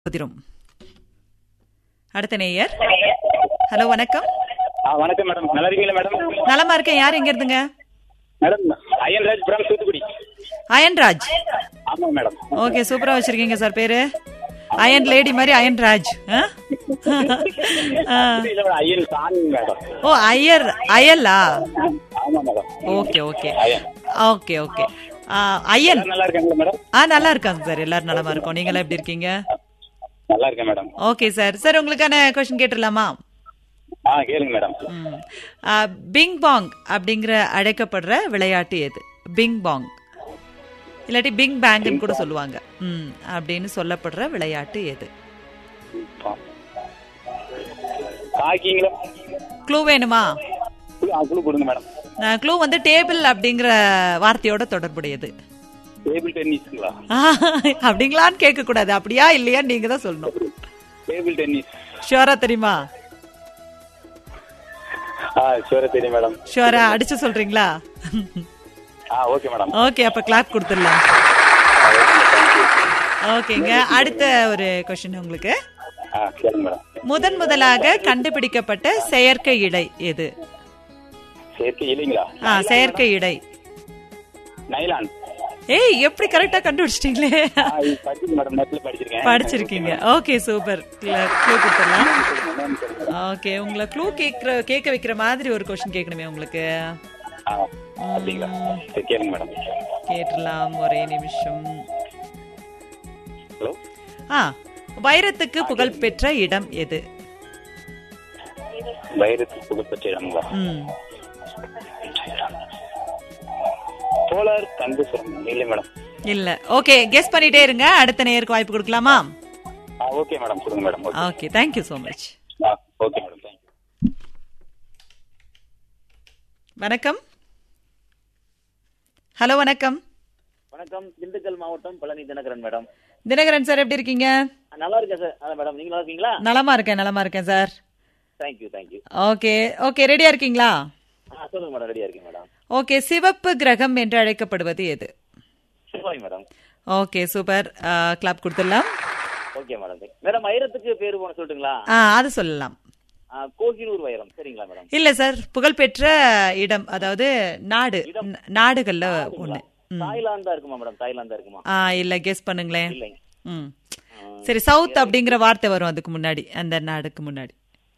புதிரும் அடுத்த நேயர் ஹலோ வணக்கம் ஆ வணக்கம் மேடம் நல்லா இருக்கீங்களா மேடம் நலமா இருக்கேன் யார் எங்க இருந்துங்க மேடம் அயன்ராஜ் புரம் தூத்துக்குடி அயன்ராஜ் ஆமாம் மேடம் ஓகே சூப்பரா வச்சிருக்கீங்க சார் பேரு அயன் லேடி மாதிரி அயன்ராஜ் ஆ? ஆ. இல்ல மேடம் ஐயன் சாமி மேடம் ஓ ஐயர் அயலா ஆமாம் மேடம் ஓகே ஓகே அயன் ஓகே ஓகே ஆ, ஐயன் எல்லாரும் நல்லா இருக்காங்களா மேடம் ஆ நல்லா இருக்காங்க சார் எல்லாரும் நலமா இருக்கோம் நீங்களாம் எப்படி இருக்கீங்க நல்லா இருக்கேன் மேடம் ஓகே சார் சார் உங்களுக்கான கொஸ்டின் கேட்டுடலாமா ஆ கேளுங்க மேடம் ம். ஆ, பிங் பாங் அப்படிங்கிற அழைக்கப்படுற விளையாட்டு எது பிங் பாங் இல்லாட்டி பிங் பேங்க்னு கூட சொல்லுவாங்க ம் அப்படின்னு சொல்லப்படுற விளையாட்டு எது காக்கிங்களா க்ளூ வேணுமா குழு ஆ, குழு கொடுங்க மேடம் க்ளூ வந்து டேபிள் அப்படிங்கிற வார்த்தையோட தொடர்புடையது டேபிள் டென்னிஸ்ங்களா அப்படிங்களான்னு கேட்க கூடாது அப்படியா இல்லையா நீங்க தான் சொல்லணும் டேபிள் டென்னிஸ் ஷுவரா தெரியுமா ஆ ஷுவரா தெரியும் மேடம் ஷுவரா அடிச்சு சொல்றீங்களா ஆ ஓகே மேடம் ஓகே அப்ப கிளாப் கொடுத்துடலாம் ஓகேங்க அடுத்த ஒரு கொஸ்டின் உங்களுக்கு ஆ கேளுங்க மேடம் முதன் முதலாக கண்டுபிடிக்கப்பட்ட செயற்கை இடை எது சேர்த்து இல்லைங்களா ஆ செயற்கை இடை நைலான் ஏய் எப்படி கரெக்டா கண்டுபிடிச்சிட்டீங்களே ஆ இது படிச்சிருக்கேன் மேடம் நெட்ல படிச்சிருக்கேன் படிச்சிருக்கீங்க ஓகே சூப்பர் க்ளூ கொடுத்துடலாம் என்னன்னு சொல்லுங்க மேடம். ஓகே உங்களை க்ளூ கேட்கிற கேட்க வைக்கிற மாதிரி ஒரு கொஸ்டின் கேட்கணுமே உங்களுக்கு ஆ அப்படிங்களா சரி கேளுங்க மேடம் கேட்டுடலாம் ஒரே நிமிஷம் ஹலோ ஆ வைரத்துக்கு புகழ்பெற்ற இடம் எது வைரத்துக்கு புகழ்பெற்ற இடங்களா ம் சோலார் கந்தசுரம் இல்லை மேடம் இல்ல ஓகே கெஸ் பண்ணிட்டே இருங்க அடுத்த நேயருக்கு வாய்ப்பு கொடுக்கலாமா ஆ ஓகே மேடம் சொல்லுங்க madam okay okay thank you so much ஆ ஓகே மேடம் தேங்க்யூ வணக்கம் ஹலோ வணக்கம் வணக்கம் திண்டுக்கல் மாவட்டம் பழனி தினகரன் மேடம் தினகரன் சார் எப்படி இருக்கீங்க ஆ, நல்லா இருக்கேன் சார் அதான் மேடம் நீங்க நல்லா இருக்கீங்களா நலமா இருக்கேன் நலமா இருக்கேன் sir thank you thank you okay okay ரெடியா இருக்கீங்களா ஆ சொல்லுங்க மேடம் ரெடியா இருக்கேன் மேடம் ஓகே சிவப்பு கிரகம் என்று அழைக்கப்படுவது எது சிவாய் மேடம் ஓகே சூப்பர் கிளாப் கொடுத்துடலாம் ஓகே மேடம் மேடம் வைரத்துக்கு பேர் போன சொல்லட்டுங்களா ஆ அது சொல்லலாம் ஆ, கோகினூர் வைரம் சரிங்களா மேடம் இல்ல சார் புகழ்பெற்ற இடம் அதாவது நாடு ந- நாடுகள்ல ஒண்ணு ம். தாய்லாந்தா இருக்குமா மேடம் தாய்லாந்தா இருக்குமா ஆ இல்ல கெஸ் பண்ணுங்களேன் இல்லைங்க ம் சரி சவுத் அப்படிங்கிற வார்த்தை வரும் அதுக்கு முன்னாடி அந்த நாடுக்கு முன்னாடி